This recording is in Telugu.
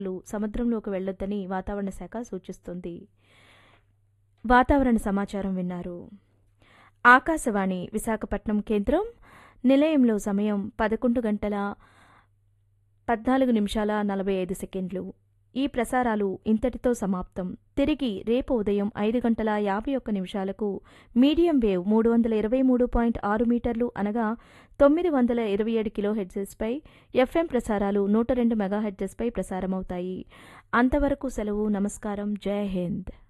లు సముద్రంలోకి వెళ్లొద్దని వాతావరణ శాఖ సూచిస్తుంది వాతావరణ సమాచారం విన్నారు ఆకాశవాణి విశాఖపట్నం కేంద్రం నిలయంలో సమయం పదకొండు గంటల పద్నాలుగు నిమిషాల నలభై ఐదు సెకండ్లు ఈ ప్రసారాలు ఇంతటితో సమాప్తం తిరిగి రేపు ఉదయం ఐదు గంటల యాభై ఒక్క నిమిషాలకు మీడియం వేవ్ మూడు వందల ఇరవై మూడు పాయింట్ ఆరు మీటర్లు అనగా తొమ్మిది వందల ఇరవై ఏడు కిలో హెడ్జెస్పై ఎఫ్ఎం ప్రసారాలు నూట రెండు మెగా హెడ్జెస్పై ప్రసారమవుతాయి అంతవరకు సెలవు నమస్కారం జై హింద్